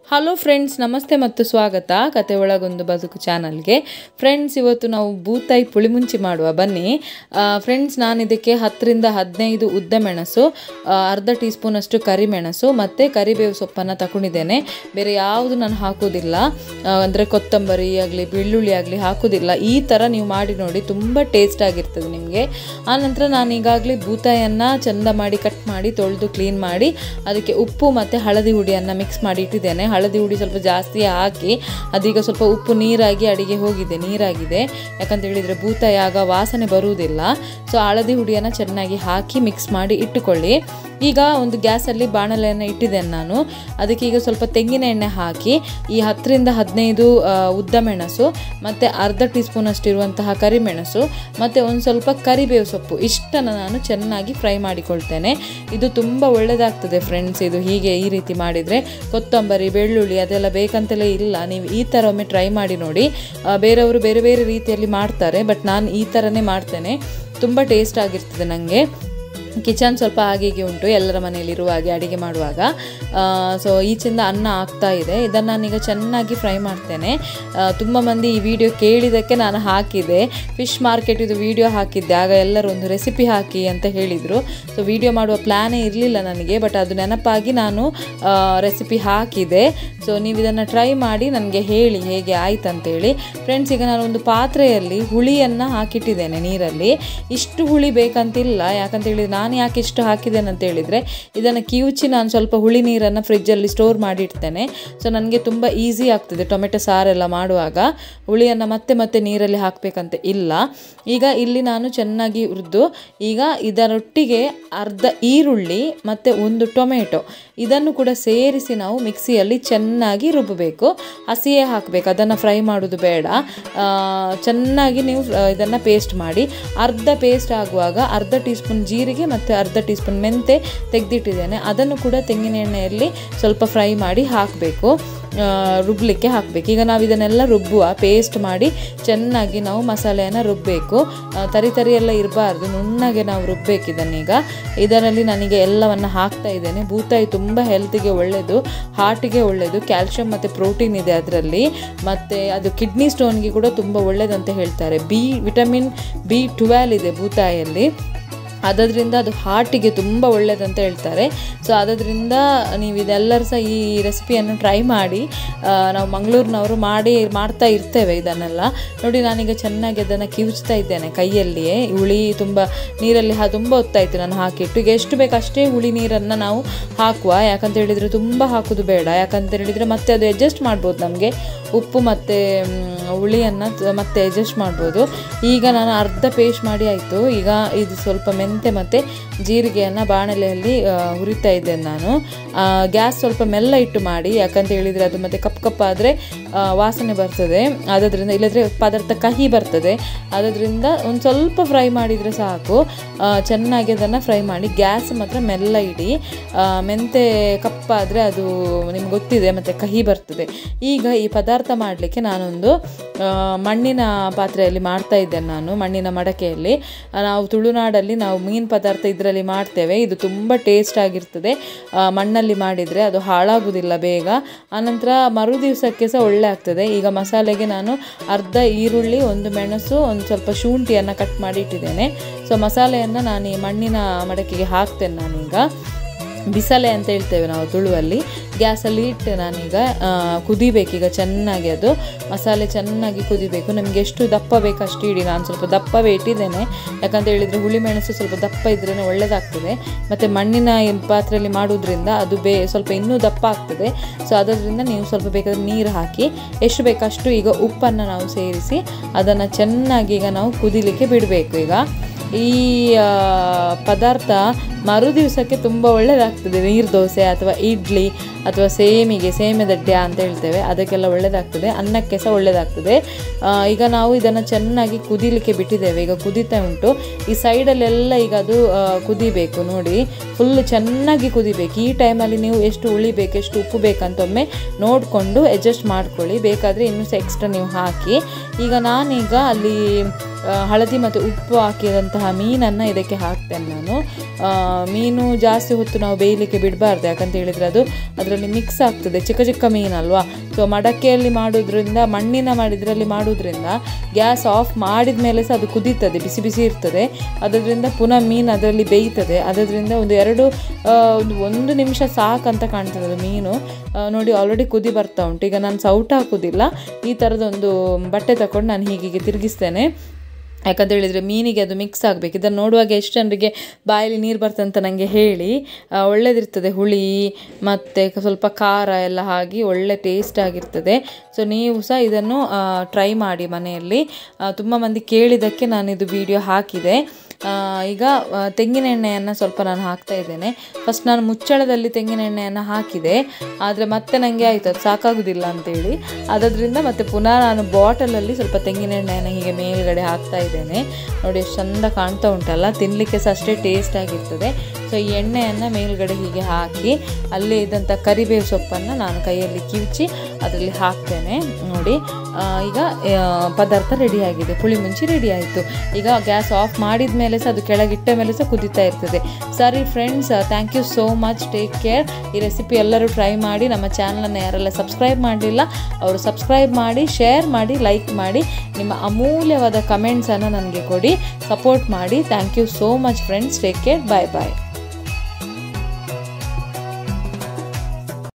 hello friends ನಮಸ್ತೆ ಮತ್ತು ಸ್ವಾಗತ ಕತೆ ಒಳಗೊಂದು ಬದುಕು ಚಾನಲ್ಗೆ ಫ್ರೆಂಡ್ಸ್ ಇವತ್ತು ನಾವು ಬೂತಾಯಿ ಪುಳಿಮುಂಚಿ ಮಾಡುವ ಬನ್ನಿ ಫ್ರೆಂಡ್ಸ್ ನಾನು ಇದಕ್ಕೆ ಹತ್ತರಿಂದ ಹದಿನೈದು ಉದ್ದ ಮೆಣಸು ಆ, ಅರ್ಧ ಟೀ ಸ್ಪೂನಷ್ಟು ಕರಿಮೆಣಸು ಮತ್ತು ಕರಿಬೇವು ಸೊಪ್ಪನ್ನು ತಗೊಂಡಿದ್ದೇನೆ ಬೇರೆ ಯಾವುದು ನಾನು ಹಾಕೋದಿಲ್ಲ ಅಂದರೆ ಕೊತ್ತಂಬರಿ ಆಗಲಿ ಬೆಳ್ಳುಳ್ಳಿ ಆಗಲಿ ಹಾಕೋದಿಲ್ಲ ಈ ಥರ ನೀವು ಮಾಡಿ ನೋಡಿ ತುಂಬ ಟೇಸ್ಟ್ ಆಗಿರ್ತದೆ ನಿಮಗೆ ಆನಂತರ ನಾನು ಈಗಾಗಲೇ ಬೂತಾಯನ್ನು ಚೆಂದ ಮಾಡಿ ಕಟ್ ಮಾಡಿ ತೊಳೆದು ಕ್ಲೀನ್ ಮಾಡಿ ಅದಕ್ಕೆ ಉಪ್ಪು ಮತ್ತು ಹಳದಿ ಹುಡಿಯನ್ನು ಮಿಕ್ಸ್ ಮಾಡಿ ಇಟ್ಟಿದ್ದೇನೆ ಹಳದಿ ಹುಡಿ ಸ್ವಲ್ಪ ಜಾಸ್ತಿ ಹಾಕಿ ಅದೀಗ ಸ್ವಲ್ಪ ಉಪ್ಪು ನೀರಾಗಿ ಅಡಿಗೆ ಹೋಗಿದೆ ನೀರಾಗಿದೆ ಯಾಕಂತ ಹೇಳಿದರೆ ಬೂತಾಯಿ ಆಗ ವಾಸನೆ ಬರುವುದಿಲ್ಲ ಸೊ ಹಳದಿ ಹುಡಿಯನ್ನು ಚೆನ್ನಾಗಿ ಹಾಕಿ ಮಿಕ್ಸ್ ಮಾಡಿ ಇಟ್ಟುಕೊಳ್ಳಿ ಈಗ ಒಂದು ಗ್ಯಾಸಲ್ಲಿ ಬಾಣಲೆಯನ್ನು ಇಟ್ಟಿದ್ದೇನೆ ನಾನು ಅದಕ್ಕೆ ಈಗ ಸ್ವಲ್ಪ ತೆಂಗಿನ ಎಣ್ಣೆ ಹಾಕಿ ಈ ಹತ್ತರಿಂದ ಹದಿನೈದು ಆ, ಉದ್ದ ಮೆಣಸು ಮತ್ತು ಅರ್ಧ ಟೀ ಸ್ಪೂನಷ್ಟು ಇರುವಂತಹ ಕರಿಮೆಣಸು ಮತ್ತು ಒಂದು ಸ್ವಲ್ಪ ಕರಿಬೇವು ಸೊಪ್ಪು ಇಷ್ಟನ್ನು ನಾನು ಚೆನ್ನಾಗಿ ಫ್ರೈ ಮಾಡಿಕೊಳ್ತೇನೆ ಇದು ತುಂಬ ಒಳ್ಳೆಯದಾಗ್ತದೆ ಫ್ರೆಂಡ್ಸ್ ಇದು ಹೀಗೆ ಈ ರೀತಿ ಮಾಡಿದರೆ ಕೊತ್ತಂಬರಿ ಬೆಳ್ಳುಳ್ಳಿ ಅದೆಲ್ಲ ಬೇಕಂತಲೇ ಇಲ್ಲ ನೀವು ಈ ಥರ ಒಮ್ಮೆ ಟ್ರೈ ಮಾಡಿ ನೋಡಿ ಆ, ಬೇರೆಯವರು ಬೇರೆ ಬೇರೆ ರೀತಿಯಲ್ಲಿ ಮಾಡ್ತಾರೆ ಬಟ್ ನಾನು ಈ ಥರನೇ ಮಾಡ್ತೇನೆ ತುಂಬ ಟೇಸ್ಟ್ ಆಗಿರ್ತದೆ ನನಗೆ ಕಿಚನ್ ಸ್ವಲ್ಪ ಹಾಗೆ ಹೀಗೆ ಉಂಟು ಎಲ್ಲರ ಮನೆಯಲ್ಲಿರುವ ಹಾಗೆ ಅಡುಗೆ ಮಾಡುವಾಗ ಸೊ ಈಚಿಂದ ಅನ್ನ ಆಗ್ತಾ ಇದೆ ಇದನ್ನು ನಾನೀಗ ಚೆನ್ನಾಗಿ ಫ್ರೈ ಮಾಡ್ತೇನೆ ತುಂಬ ಮಂದಿ ಈ ವಿಡಿಯೋ ಕೇಳಿದ್ದಕ್ಕೆ ನಾನು ಹಾಕಿದೆ ಫಿಶ್ ಮಾರ್ಕೆಟ್ ಇದು ವಿಡಿಯೋ ಹಾಕಿದ್ದೆ ಆಗ ಎಲ್ಲರೂ ಒಂದು ರೆಸಿಪಿ ಹಾಕಿ ಅಂತ ಹೇಳಿದರು ಸೊ ವಿಡಿಯೋ ಮಾಡುವ ಪ್ಲ್ಯಾನೇ ಇರಲಿಲ್ಲ ನನಗೆ ಬಟ್ ಅದು ನೆನಪಾಗಿ ನಾನು ರೆಸಿಪಿ ಹಾಕಿದೆ ಸೊ ನೀವು ಇದನ್ನು ಟ್ರೈ ಮಾಡಿ ನನಗೆ ಹೇಳಿ ಹೇಗೆ ಆಯ್ತು ಅಂತೇಳಿ ಫ್ರೆಂಡ್ಸ್ ಈಗ ನಾನು ಒಂದು ಪಾತ್ರೆಯಲ್ಲಿ ಹುಳಿಯನ್ನು ಹಾಕಿಟ್ಟಿದ್ದೇನೆ ನೀರಲ್ಲಿ ಇಷ್ಟು ಹುಳಿ ಬೇಕಂತಿಲ್ಲ ಯಾಕಂತ ಹೇಳಿದ್ರೆ ನಾನು ಯಾಕೆ ಇಷ್ಟು ಹಾಕಿದ್ದೇನೆ ಅಂತ ಹೇಳಿದರೆ ಇದನ್ನು ಕಿವುಚಿ ನಾನು ಸ್ವಲ್ಪ ಹುಳಿ ನೀರನ್ನು ಫ್ರಿಜ್ಜಲ್ಲಿ ಸ್ಟೋರ್ ಮಾಡಿ ಇಡ್ತೇನೆ ಸೊ ನನಗೆ ತುಂಬ ಈಸಿ ಆಗ್ತದೆ ಟೊಮೆಟೊ ಸಾರೆಲ್ಲ ಮಾಡುವಾಗ ಹುಳಿಯನ್ನು ಮತ್ತೆ ಮತ್ತೆ ನೀರಲ್ಲಿ ಹಾಕಬೇಕಂತ ಇಲ್ಲ ಈಗ ಇಲ್ಲಿ ನಾನು ಚೆನ್ನಾಗಿ ಹುರಿದು ಈಗ ಇದರೊಟ್ಟಿಗೆ ಅರ್ಧ ಈರುಳ್ಳಿ ಮತ್ತು ಒಂದು ಟೊಮೆಟೊ ಇದನ್ನು ಕೂಡ ಸೇರಿಸಿ ನಾವು ಮಿಕ್ಸಿಯಲ್ಲಿ ಚೆನ್ನಾಗಿ ರುಬ್ಬಬೇಕು ಹಸಿಯೇ ಹಾಕಬೇಕು ಅದನ್ನು ಫ್ರೈ ಮಾಡೋದು ಬೇಡ ಆ, ಚೆನ್ನಾಗಿ ನೀವು ಇದನ್ನು ಪೇಸ್ಟ್ ಮಾಡಿ ಅರ್ಧ ಪೇಸ್ಟ್ ಆಗುವಾಗ ಅರ್ಧ ಟೀ ಸ್ಪೂನ್ ಜೀರಿಗೆ ಮತ್ತು ಅರ್ಧ ಟೀ ಸ್ಪೂನ್ ಮೆಂತೆ ತೆಗೆದಿಟ್ಟಿದ್ದೇನೆ ಅದನ್ನು ಕೂಡ ತೆಂಗಿನ ಎಣ್ಣೆಯಲ್ಲಿ ಸ್ವಲ್ಪ ಫ್ರೈ ಮಾಡಿ ಹಾಕಬೇಕು ರುಬ್ಬಲಿಕ್ಕೆ ಹಾಕಬೇಕು ಈಗ ನಾವು ಇದನ್ನೆಲ್ಲ ರುಬ್ಬುವ ಪೇಸ್ಟ್ ಮಾಡಿ ಚೆನ್ನಾಗಿ ನಾವು ಮಸಾಲೆಯನ್ನು ರುಬ್ಬಬೇಕು ಆ, ತರಿ ತರಿ ಎಲ್ಲ ಇರಬಾರ್ದು ನುಣ್ಣಗೆ ನಾವು ರುಬ್ಬಬೇಕು ಇದನ್ನೀಗ ಇದರಲ್ಲಿ ನನಗೆ ಎಲ್ಲವನ್ನು ಹಾಕ್ತಾ ಇದ್ದೇನೆ ಬೂತಾಯಿ ತುಂಬ ಹೆಲ್ತಿಗೆ ಒಳ್ಳೆಯದು ಹಾರ್ಟಿಗೆ ಒಳ್ಳೆಯದು ಕ್ಯಾಲ್ಶಿಯಂ ಮತ್ತು ಪ್ರೋಟೀನ್ ಇದೆ ಅದರಲ್ಲಿ ಮತ್ತು ಅದು ಕಿಡ್ನಿ ಸ್ಟೋನ್ಗೆ ಕೂಡ ತುಂಬ ಒಳ್ಳೆಯದಂತ ಹೇಳ್ತಾರೆ ಬಿ ವಿಟಮಿನ್ ಬಿ ಟ್ವೆಲ್ ಇದೆ ಬೂತಾಯಲ್ಲಿ ಅದರಿಂದ ಅದು ಹಾರ್ಟಿಗೆ ತುಂಬ ಒಳ್ಳೆಯದಂತ ಹೇಳ್ತಾರೆ ಸೊ ಅದರಿಂದ ನೀವು ಇದೆಲ್ಲರೂ ಸಹ ಈ ರೆಸಿಪಿಯನ್ನು ಟ್ರೈ ಮಾಡಿ ಆ, ನಾವು ಮಂಗಳೂರಿನವರು ಮಾಡಿ ಮಾಡ್ತಾ ಇರ್ತೇವೆ ಇದನ್ನೆಲ್ಲ ನೋಡಿ ನಾನೀಗ ಚೆನ್ನಾಗಿ ಅದನ್ನು ಕಿವುಚ್ತಾ ಇದ್ದೇನೆ ಕೈಯಲ್ಲಿಯೇ ಹುಳಿ ತುಂಬ ನೀರಲ್ಲಿ ಹಾ ತುಂಬ ಹೊತ್ತಾಯಿತು ನಾನು ಹಾಕಿಟ್ಟು ಈಗ ಎಷ್ಟು ಬೇಕು ಅಷ್ಟೇ ಹುಳಿ ನೀರನ್ನು ನಾವು ಹಾಕುವ ಯಾಕಂತ ಹೇಳಿದರೆ ತುಂಬ ಹಾಕೋದು ಬೇಡ ಯಾಕಂತ ಹೇಳಿದರೆ ಮತ್ತೆ ಅದು ಅಡ್ಜಸ್ಟ್ ಮಾಡ್ಬೋದು ನಮಗೆ ಉಪ್ಪು ಮತ್ತು ಹುಳಿಯನ್ನು ಮತ್ತೆ ಅಡ್ಜಸ್ಟ್ ಮಾಡ್ಬೋದು ಈಗ ನಾನು ಅರ್ಧ ಪೇಸ್ಟ್ ಮಾಡಿ ಆಯಿತು ಈಗ ಇದು ಸ್ವಲ್ಪ ಮೆಂತೆ ಮತ್ತು ಜೀರಿಗೆಯನ್ನು ಬಾಣಲೆಯಲ್ಲಿ ಆ, ಹುರಿತಾ ಇದ್ದೇನೆ ನಾನು ಗ್ಯಾಸ್ ಸ್ವಲ್ಪ ಮೆಲ್ಲ ಇಟ್ಟು ಮಾಡಿ ಯಾಕಂತ ಹೇಳಿದರೆ ಅದು ಮತ್ತೆ ಕಪ್ ಕಪ್ ಆದರೆ ವಾಸನೆ ಬರ್ತದೆ ಆದದ್ರಿಂದ ಇಲ್ಲದ್ರೆ ಪದಾರ್ಥ ಕಹಿ ಬರ್ತದೆ ಆದದ್ರಿಂದ ಒಂದು ಸ್ವಲ್ಪ ಫ್ರೈ ಮಾಡಿದರೆ ಸಾಕು ಆ, ಚೆನ್ನಾಗಿ ಅದನ್ನು ಫ್ರೈ ಮಾಡಿ ಗ್ಯಾಸ್ ಮಾತ್ರ ಮೆಲ್ಲ ಇಡಿ ಆ, ಮೆಂತೆ ಕಪ್ಪಾದರೆ ಅದು ನಿಮ್ಗೆ ಗೊತ್ತಿದೆ ಮತ್ತು ಕಹಿ ಬರ್ತದೆ ಈಗ ಈ ಪದಾರ್ಥ ಮಾಡಲಿಕ್ಕೆ ನಾನೊಂದು ಆ, ಮಣ್ಣಿನ ಪಾತ್ರೆಯಲ್ಲಿ ಮಾಡ್ತಾ ಇದ್ದೇನೆ ನಾನು ಮಣ್ಣಿನ ಮಡಕೆಯಲ್ಲಿ ಆ, ನಾವು ತುಳುನಾಡಲ್ಲಿ ನಾವು ಮೀನು ಪದಾರ್ಥ ಇದರಲ್ಲಿ ಮಾಡ್ತೇವೆ ಇದು ತುಂಬ ಟೇಸ್ಟ್ ಆಗಿರ್ತದೆ ಆ, ಮಣ್ಣಲ್ಲಿ ಮಾಡಿದರೆ ಅದು ಹಾಳಾಗುವುದಿಲ್ಲ ಬೇಗ ಆನಂತರ ಮರು ದಿವಸಕ್ಕೆ ಸಹ ಒಳ್ಳೆ ಆಗ್ತದೆ ಈಗ ಮಸಾಲೆಗೆ ನಾನು ಅರ್ಧ ಈರುಳ್ಳಿ ಒಂದು ಮೆಣಸು ಒಂದು ಸ್ವಲ್ಪ ಶುಂಠಿಯನ್ನು ಕಟ್ ಮಾಡಿ ಇಟ್ಟಿದ್ದೇನೆ ಸೊ ಮಸಾಲೆಯನ್ನು ನಾನು ಈ ಮಣ್ಣಿನ ಮಡಕೆಗೆ ಹಾಕ್ತೇನೆ ನಾನೀಗ ಬಿಸಲೆ ಅಂತ ಹೇಳ್ತೇವೆ ನಾವು ತುಳುವಲ್ಲಿ ಗ್ಯಾಸಲ್ಲಿ ಇಟ್ಟು ನಾನೀಗ ಆ, ಕುದಿಬೇಕೀಗ ಚೆನ್ನಾಗಿ ಅದು ಮಸಾಲೆ ಚೆನ್ನಾಗಿ ಕುದಿಬೇಕು ನಮಗೆ ಎಷ್ಟು ದಪ್ಪ ಬೇಕು ಅಷ್ಟು ಇಡಿ ನಾನು ಸ್ವಲ್ಪ ದಪ್ಪವೇ ಇಟ್ಟಿದ್ದೇನೆ ಯಾಕಂತ ಹೇಳಿದರೆ ಹುಳಿ ಮೆಣಸು ಸ್ವಲ್ಪ ದಪ್ಪ ಇದ್ರೇ ಒಳ್ಳೆಯದಾಗ್ತದೆ ಮತ್ತು ಮಣ್ಣಿನ ಈ ಪಾತ್ರೆಯಲ್ಲಿ ಮಾಡೋದ್ರಿಂದ ಅದು ಬೇ ಸ್ವಲ್ಪ ಇನ್ನೂ ದಪ್ಪ ಆಗ್ತದೆ ಸೊ ಅದರಿಂದ ನೀವು ಸ್ವಲ್ಪ ಬೇಕಾದ್ರೆ ನೀರು ಹಾಕಿ ಎಷ್ಟು ಬೇಕಷ್ಟು ಈಗ ಉಪ್ಪನ್ನು ನಾವು ಸೇರಿಸಿ ಅದನ್ನು ಚೆನ್ನಾಗಿ ಈಗ ನಾವು ಕುದಿಲಿಕ್ಕೆ ಬಿಡಬೇಕು ಈಗ ಈ ಆ, ಪದಾರ್ಥ ಮರು ದಿವಸಕ್ಕೆ ತುಂಬ ಒಳ್ಳೆಯದಾಗ್ತದೆ ನೀರು ದೋಸೆ ಅಥವಾ ಇಡ್ಲಿ ಅಥವಾ ಸೇಮಿಗೆ ಸೇಮೆ ದಡ್ಡ್ಯ ಅಂತ ಹೇಳ್ತೇವೆ ಅದಕ್ಕೆಲ್ಲ ಒಳ್ಳೆಯದಾಗ್ತದೆ ಅನ್ನಕ್ಕೆ ಸಹ ಒಳ್ಳೆಯದಾಗ್ತದೆ ಆ, ಈಗ ನಾವು ಇದನ್ನು ಚೆನ್ನಾಗಿ ಕುದಿಲಿಕ್ಕೆ ಬಿಟ್ಟಿದ್ದೇವೆ ಈಗ ಕುದೀತಾ ಉಂಟು ಈ ಸೈಡಲ್ಲೆಲ್ಲ ಈಗ ಅದು ಆ, ಕುದಿಬೇಕು ನೋಡಿ ಫುಲ್ ಚೆನ್ನಾಗಿ ಕುದಿಬೇಕು ಈ ಟೈಮಲ್ಲಿ ನೀವು ಎಷ್ಟು ಉಳಿಬೇಕು ಎಷ್ಟು ಉಪ್ಪು ಬೇಕಂತ ಒಮ್ಮೆ ನೋಡಿಕೊಂಡು ಅಡ್ಜಸ್ಟ್ ಮಾಡ್ಕೊಳ್ಳಿ ಬೇಕಾದರೆ ಇನ್ನೂ ಸಹ ಎಕ್ಸ್ಟ್ರಾ ನೀವು ಹಾಕಿ ಈಗ ನಾನೀಗ ಅಲ್ಲಿ ಆ, ಹಳದಿ ಮತ್ತು ಉಪ್ಪು ಹಾಕಿದಂತಹ ಮೀನನ್ನು ಇದಕ್ಕೆ ಹಾಕ್ತೇನೆ ನಾನು ಆ, ಮೀನು ಜಾಸ್ತಿ ಹೊತ್ತು ನಾವು ಬೇಯಲಿಕ್ಕೆ ಬಿಡಬಾರ್ದು ಯಾಕಂತ ಹೇಳಿದರೆ ಅದು ಅದರಲ್ಲಿ ಮಿಕ್ಸ್ ಆಗ್ತದೆ ಚಿಕ್ಕ ಚಿಕ್ಕ ಮೀನಲ್ವಾ ಸೊ ಮಡಕೆಯಲ್ಲಿ ಮಾಡೋದ್ರಿಂದ ಮಣ್ಣಿನ ಮಾಡಿದ್ರಲ್ಲಿ ಮಾಡೋದ್ರಿಂದ ಗ್ಯಾಸ್ ಆಫ್ ಮಾಡಿದ ಮೇಲೆ ಸಹ ಅದು ಕುದೀತದೆ ಬಿಸಿ ಬಿಸಿ ಇರ್ತದೆ ಅದರಿಂದ ಪುನಃ ಮೀನು ಅದರಲ್ಲಿ ಬೇಯ್ತದೆ ಅದರಿಂದ ಒಂದು ಎರಡು ಆ, ಒಂದು ಒಂದು ನಿಮಿಷ ಸಾಕಂತ ಕಾಣ್ತದೆ ಅದು ಮೀನು ಆ, ನೋಡಿ ಆಲ್ರೆಡಿ ಕುದಿ ಬರ್ತಾ ಉಂಟು ಈಗ ನಾನು ಸೌಟ್ ಹಾಕೋದಿಲ್ಲ ಈ ಥರದೊಂದು ಬಟ್ಟೆ ತಗೊಂಡು ನಾನು ಹೀಗೆ ತಿರುಗಿಸ್ತೇನೆ ಯಾಕಂತ ಹೇಳಿದರೆ ಮೀನಿಗೆ ಅದು ಮಿಕ್ಸ್ ಆಗಬೇಕು ಇದನ್ನು ನೋಡುವಾಗ ಎಷ್ಟು ಜನರಿಗೆ ಬಾಯಲ್ಲಿ ನೀರು ಬರ್ತದೆ ಅಂತ ನನಗೆ ಹೇಳಿ ಆ, ಒಳ್ಳೆದಿರ್ತದೆ ಹುಳಿ ಮತ್ತು ಸ್ವಲ್ಪ ಖಾರ ಎಲ್ಲ ಹಾಕಿ ಒಳ್ಳೆ ಟೇಸ್ಟ್ ಆಗಿರ್ತದೆ ಸೊ ನೀವು ಸಹ ಇದನ್ನು ಟ್ರೈ ಮಾಡಿ ಮನೆಯಲ್ಲಿ ತುಂಬ ಮಂದಿ ಕೇಳಿದ್ದಕ್ಕೆ ನಾನು ಇದು ವಿಡಿಯೋ ಹಾಕಿದೆ ಆ, ಈಗ ಆ, ತೆಂಗಿನ ಎಣ್ಣೆಯನ್ನು ಸ್ವಲ್ಪ ನಾನು ಹಾಕ್ತಾ ಇದ್ದೇನೆ ಫಸ್ಟ್ ನಾನು ಮುಚ್ಚಳದಲ್ಲಿ ತೆಂಗಿನ ಎಣ್ಣೆಯನ್ನು ಹಾಕಿದೆ ಆದರೆ ಮತ್ತೆ ನನಗೆ ಆಯಿತು ಅದು ಸಾಕಾಗೋದಿಲ್ಲ ಅಂತೇಳಿ ಅದರಿಂದ ಮತ್ತೆ ಪುನಃ ನಾನು ಬಾಟಲಲ್ಲಿ ಸ್ವಲ್ಪ ತೆಂಗಿನ ಎಣ್ಣೆಯನ್ನು ಹೀಗೆ ಮೇಲ್ಗಡೆ ಹಾಕ್ತಾ ಇದ್ದೇನೆ ನೋಡಿ ಎಷ್ಟು ಚಂದ ಕಾಣ್ತಾ ಉಂಟಲ್ಲ ತಿನ್ನಲಿಕ್ಕೆ ಸಹ ಅಷ್ಟೇ ಟೇಸ್ಟ್ ಆಗಿರ್ತದೆ ಸೊ ಈ ಎಣ್ಣೆಯನ್ನು ಮೇಲ್ಗಡೆ ಹೀಗೆ ಹಾಕಿ ಅಲ್ಲೇ ಇದ್ದಂಥ ಕರಿಬೇವು ಸೊಪ್ಪನ್ನು ನಾನು ಕೈಯಲ್ಲಿ ಕಿವುಚಿ ಅದರಲ್ಲಿ ಹಾಕ್ತೇನೆ ನೋಡಿ ಆ, ಈಗ ಆ, ಪದಾರ್ಥ ರೆಡಿಯಾಗಿದೆ ಪುಳಿ ಮುಂಚಿ ರೆಡಿ ಆಯಿತು ಈಗ ಗ್ಯಾಸ್ ಆಫ್ ಮಾಡಿದ ಮೇಲೆ ಸಹ ಅದು ಕೆಳಗಿಟ್ಟ ಮೇಲೆ ಸಹ ಕುದೀತಾ ಇರ್ತದೆ ಸರಿ friends thank you so much take care ಈ ರೆಸಿಪಿ ಎಲ್ಲರೂ ಟ್ರೈ ಮಾಡಿ ನಮ್ಮ ಚಾನಲನ್ನು ಯಾರೆಲ್ಲ ಸಬ್ಸ್ಕ್ರೈಬ್ ಮಾಡಲಿಲ್ಲ ಅವರು ಸಬ್ಸ್ಕ್ರೈಬ್ ಮಾಡಿ ಶೇರ್ ಮಾಡಿ ಲೈಕ್ ಮಾಡಿ ನಿಮ್ಮ ಅಮೂಲ್ಯವಾದ ಕಮೆಂಟ್ಸನ್ನು ನನಗೆ ಕೊಡಿ ಸಪೋರ್ಟ್ ಮಾಡಿ thank you so much friends take care bye bye